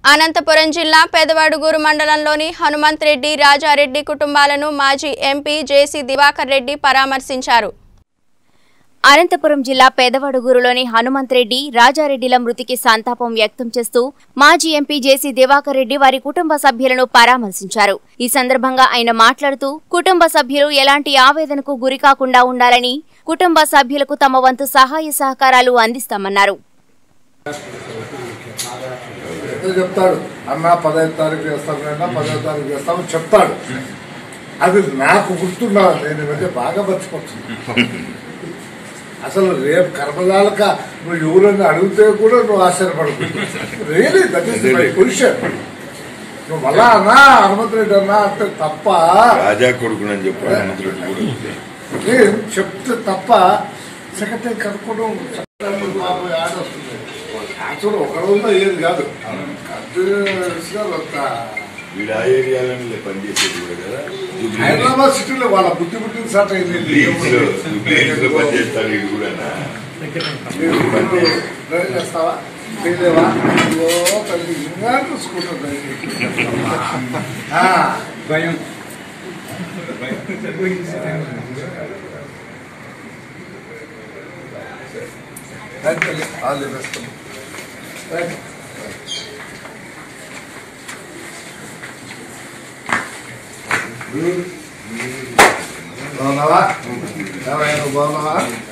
అనంతపురం జిల్లా పెదవడుగూరు మండలంలోని హనుమంత్ రెడ్డి రాజారెడ్డి కుటుంబాలను మాజీ ఎంపీ జేసీ దివాకర్ రెడ్డి పరామర్శించారు అనంతపురం జిల్లా పేదవడుగూరులోని హనుమంత్ రెడ్డి రాజారెడ్డిల మృతికి సంతాపం వ్యక్తం చేస్తూ మాజీ ఎంపీ జేసీ దివాకర్ రెడ్డి వారి కుటుంబ సభ్యులను పరామర్శించారు ఈ సందర్భంగా ఆయన మాట్లాడుతూ కుటుంబ సభ్యులు ఎలాంటి ఆవేదనకు గురికాకుండా ఉండాలని కుటుంబ సభ్యులకు తమ వంతు సహాయ సహకారాలు అందిస్తామన్నారు ఏదో చెప్తాడు అన్న పదహైదు తారీఖు చేస్తాం అన్న పదహైదు తారీఖు చేస్తామని చెప్తాడు అది నాకు గుర్తున్నా నేను ఈ మధ్య బాగా మర్చిపోతున్నాను అసలు రేపు కర్మదాలక నువ్వు ఎవరైనా అడిగితే కూడా నువ్వు ఆశ్చర్యపడకు really that is my position నువ్వు మళ్ళా అన్నా హనుమంతరెడ్డి అన్నా అంటే తప్ప రాజా కొడుకునని చెప్పు హనుమంతుడు కూడా నేను చెప్తే తప్ప సెక్రటరీ కనుక్కోవడం చక్కగా బాబు యాడ్ వస్తుంది యాక్చువల్ ఒక రోజులో ఏది కాదు కంటిన్యూస్గా ఒక వీడు ఆ ఏరియాలోనే పనిచేసేది కూడా కదా జూబ్లీ హైదరాబాద్ సిటీలో వాళ్ళ బుద్ధి బుద్ధి సాట్ అయింది హిల్స్ లో జూబ్లీ హిల్స్ లో పనిచేస్తాడు వీడు కూడా డ్రైవ్ చేస్తావా చేయలేవా అయ్యో తల్లి ఇంకా చూసుకుంటుంది భయం ఆల్ ది బెస్ట్ బాగున్నావా ఏమయ్యా, నువ్వు బాగున్నావా